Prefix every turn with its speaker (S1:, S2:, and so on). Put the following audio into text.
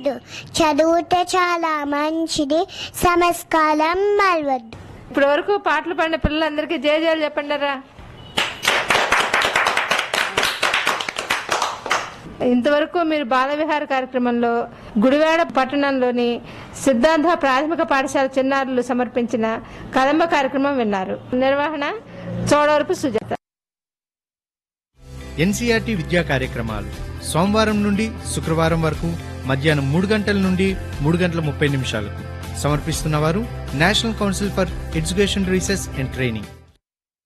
S1: చదివితే చాలా మంచిది సంస్కారం మలవద్దు
S2: ఇప్పటి వరకు పాటలు పాడిన పిల్లలందరికీ జయజయాలు చెప్పండి రా ఇంతవరకు మీరు బాలవిహార కార్యక్రమంలో గుడివాడ పట్టణంలోని సిద్ధార్థ ప్రాథమిక పాఠశాల చిన్నారులు సమర్పించిన కదంబ కార్యక్రమం విన్నారు నిర్వహణ చోడవరపు సుజాత
S3: ఎన్సీఆర్టీ విద్యా కార్యక్రమాలు సోమవారం నుండి శుక్రవారం వరకు మధ్యాహ్నం మూడు గంటల నుండి మూడు గంటల ముప్పై నిమిషాలకు సమర్పిస్తున్నవారు national council for education research and training